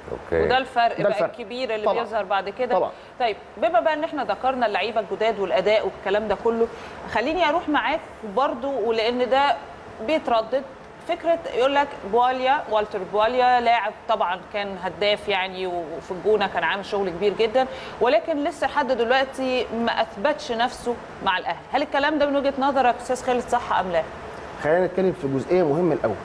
اوكي وده الفرق ده بقى الفرق. الكبير اللي طبعاً. بيظهر بعد كده طبعاً. طيب بما بقى ان احنا ذكرنا اللعيبه الجداد والاداء والكلام ده كله خليني اروح معاك برضو ولان ده بيتردد فكره يقول لك بواليا والتر بواليا لاعب طبعا كان هداف يعني وفي الجونه كان عامل شغل كبير جدا ولكن لسه لحد دلوقتي ما اثبتش نفسه مع الاهلي هل الكلام ده من وجهه نظرك استاذ خالد صح ام لا خلينا نتكلم في جزئيه مهمه الاول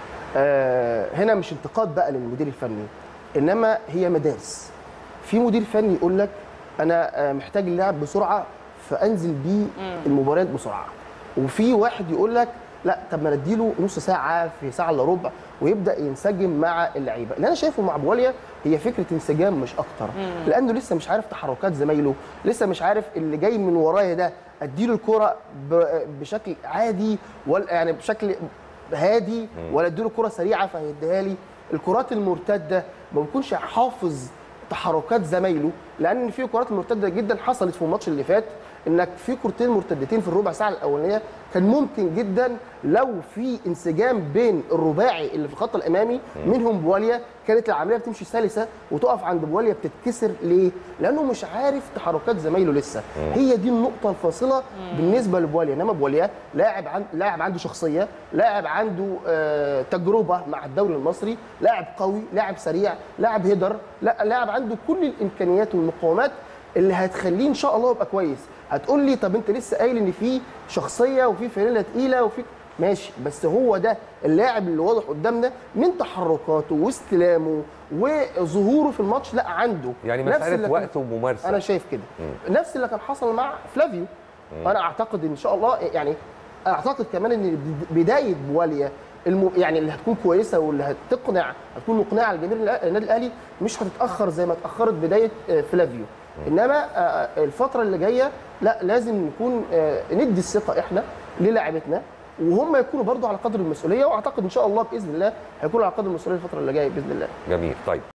آه هنا مش انتقاد بقى للمدير الفني انما هي مدارس في مدير فني يقول لك انا آه محتاج اللاعب بسرعه فانزل بيه المباريات بسرعه وفي واحد يقول لك لا طب ما نديله نص ساعه في ساعه الا ربع ويبدا ينسجم مع اللعيبه اللي انا شايفه مع بواليا هي فكره انسجام مش اكتر لانه لسه مش عارف تحركات زمايله لسه مش عارف اللي جاي من ورايا ده اديله الكره ب- بشكل عادي ولا يعني بشكل هادي ولا اديله كره سريعه فهيديها لي الكرات المرتده ما بيكونش حافظ تحركات زمايله لان في كرات مرتده جدا حصلت في الماتش اللي فات انك في كورتين مرتدتين في الربع ساعه الاولانيه كان ممكن جدا لو في انسجام بين الرباعي اللي في الخط الامامي منهم بواليا كانت العمليه بتمشي سلسه وتقف عند بواليا بتتكسر ليه؟ لانه مش عارف تحركات زمايله لسه هي دي النقطه الفاصله بالنسبه لبواليا انما بواليا لاعب عن... لاعب عنده شخصيه لاعب عنده آه... تجربه مع الدوري المصري لاعب قوي لاعب سريع لاعب هيدر لا لاعب عنده كل الامكانيات والمقومات اللي هتخليه ان شاء الله يبقى كويس هتقول لي طب انت لسه قايل ان في شخصيه وفي فانيله تقيله وفي ماشي بس هو ده اللاعب اللي واضح قدامنا من تحركاته واستلامه وظهوره في الماتش لا عنده يعني نفس اللي مساله كان- وقت وممارسه انا شايف كده نفس اللي كان حصل مع فلافيو انا اعتقد ان شاء الله يعني اعتقد كمان ان بد- بدايه بواليا الم... يعني اللي هتكون كويسه واللي هتقنع هتكون مقنعه لجماهير الأ- النادي الاهلي مش هتتاخر زي ما اتاخرت بدايه آه، فلافيو انما آه، الفتره اللي جايه لا لازم نكون آه، ندي الثقه احنا للاعبتنا وهم يكونوا برضو على قدر المسؤوليه واعتقد ان شاء الله باذن الله هيكونوا على قدر المسؤوليه الفتره اللي جايه باذن الله جميل طيب